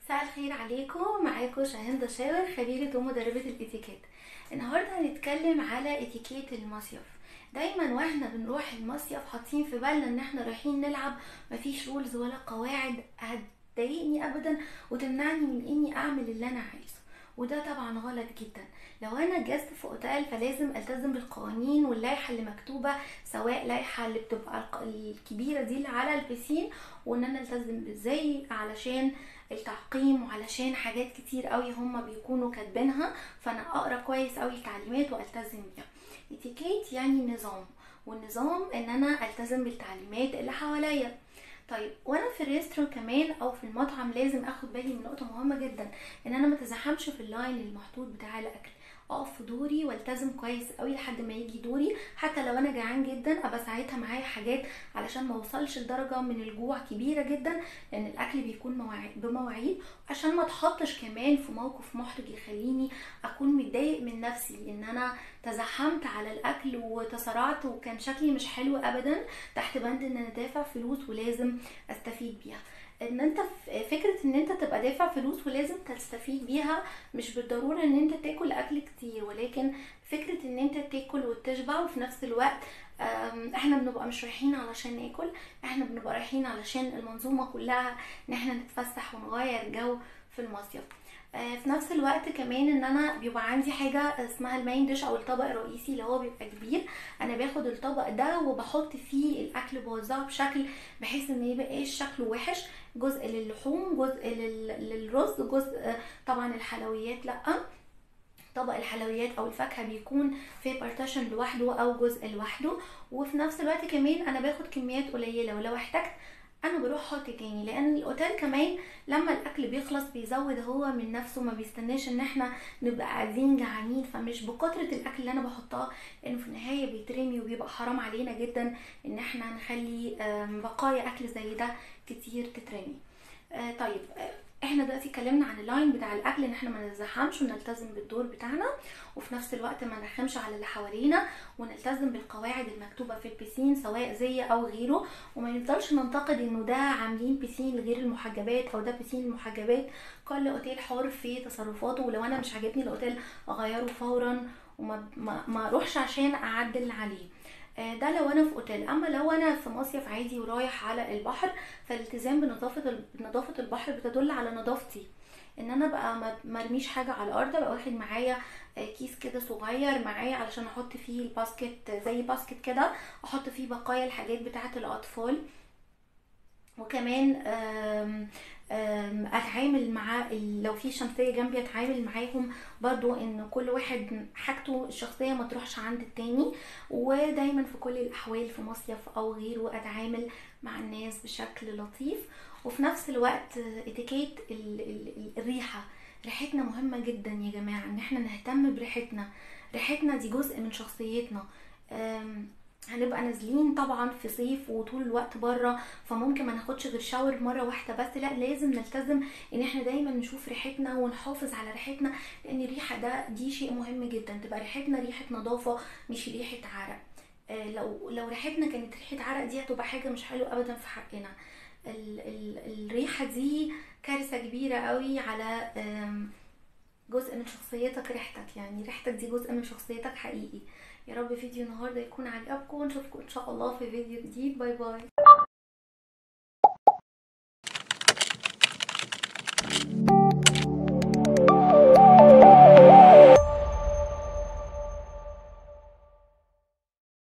مساء الخير عليكم معاكم شاهين دشاور خبيرة ومدربة الاتيكيت النهاردة هنتكلم على اتيكيت المصيف دايما واحنا بنروح المصيف حاطين في بالنا ان احنا رايحين نلعب مفيش رولز ولا قواعد هتضايقني ابدا وتمنعني من اني اعمل اللي انا عايزه وده طبعا غلط جدا لو انا جست في اوتيل فلازم التزم بالقوانين واللائحه اللي مكتوبه سواء لائحه اللي بتبقى الق- الكبيره دي اللي على البسين وان انا التزم بالزي علشان التعقيم وعلشان حاجات كتير قوي هما بيكونوا كاتبينها فانا اقرا كويس قوي التعليمات والتزم بيها اتيكيت يعني نظام والنظام ان انا التزم بالتعليمات اللي حواليا طيب وانا في الريستوران كمان او في المطعم لازم اخد بالي من نقطه مهمه جدا ان انا ما اتزحمش في اللاين المحطوط بتاع الاكل اقف في دوري والتزم كويس قوي لحد ما يجي دوري حتى لو انا جعان جدا ابقى ساعتها معايا حاجات علشان ما اوصلش لدرجه من الجوع كبيره جدا لان الاكل بيكون مواعيد بمواعيد عشان ما اتحطش كمان في موقف محرج يخليني اكون متضايق من نفسي ان انا تزحمت على الاكل وتسرعت وكان شكلي مش حلو ابدا تحت بند ان انا دافع فلوس ولازم استفيد بيها ان انت ف- فكره ان انت تبقى دافع فلوس ولازم تستفيد بيها مش بالضروره ان انت تاكل اكل كتير ولكن فكره ان انت تاكل وتشبع وفي نفس الوقت أم، احنا بنبقى مش رايحين علشان ناكل احنا بنبقى رايحين علشان المنظومه كلها ان احنا نتفسح ونغير جو في المصيف آه، في نفس الوقت كمان ان انا بيبقى عندي حاجه اسمها المين ديش او الطبق الرئيسي اللي هو بيبقى كبير انا باخد الطبق ده وبحط فيه الاكل بوزعه بشكل بحيث ان يبقاش شكله وحش جزء للحوم جزء لل- للرز جزء آه، طبعا الحلويات لا طبق الحلويات او الفاكهه بيكون في بارتيشن لوحده او جزء لوحده وفي نفس الوقت كمان انا باخد كميات قليله ولو احتجت انا بروح احط تاني لان الاوتيل كمان لما الاكل بيخلص بيزود هو من نفسه ما بيستناش ان احنا نبقى قاعدين جعانين فمش بكتره الاكل اللي انا بحطها لانه في النهايه بيترمي وبيبقى حرام علينا جدا ان احنا نخلي آم، بقايا اكل زي ده كتير تترمي آه، طيب آه، احنا دلوقتي اتكلمنا عن اللاين بتاع الاكل ان احنا ما نزحمش ونلتزم بالدور بتاعنا وفي نفس الوقت ما نرخمش على اللي حوالينا ونلتزم بالقواعد المكتوبه في البسين سواء زي او غيره وما نفضلش ننتقد انه ده عاملين بسين لغير المحجبات او ده بسين المحجبات كل اوتيل حر في تصرفاته ولو انا مش عاجبني الاوتيل اغيره فورا وما ما, ما اروحش عشان اعدل عليه آه، ده لو انا في اوتيل اما لو انا في مصيف عادي ورايح على البحر فالالتزام بنظافه ال- نظافه البحر بتدل على نظافتي ان انا بقى ما- ما ارميش حاجه على الارض ابقى واخد معايا آه، كيس كده صغير معايا علشان احط فيه الباسكت آه، زي باسكت كده احط فيه بقايا الحاجات بتاعه الاطفال وكمان آم، آم، اتعامل مع ال- لو في شمسيه جنبي اتعامل معاهم برضو ان كل واحد حاجته الشخصيه ما تروحش عند التاني ودايما في كل الاحوال في مصيف او غيره اتعامل مع الناس بشكل لطيف وفي نفس الوقت اتيكيت ال- ال- ال- الريحه ريحتنا مهمه جدا يا جماعه ان احنا نهتم بريحتنا ريحتنا دي جزء من شخصيتنا أم، هنبقى نازلين طبعا في صيف وطول الوقت بره فممكن ما ناخدش غير شاور مره واحده بس لا لازم نلتزم ان احنا دايما نشوف ريحتنا ونحافظ على ريحتنا لان الريحه ده دي شيء مهم جدا تبقى ريحتنا ريحه نظافه مش ريحه عرق آه، لو لو ريحتنا كانت ريحه عرق دي هتبقى حاجه مش حلوه ابدا في حقنا ال ال الريحه دي كارثه كبيره قوي على آم، جزء من شخصيتك ريحتك يعني ريحتك دي جزء من شخصيتك حقيقي يا رب فيديو النهارده يكون عجبكم ونشوفكم ان شاء الله في فيديو جديد باي باي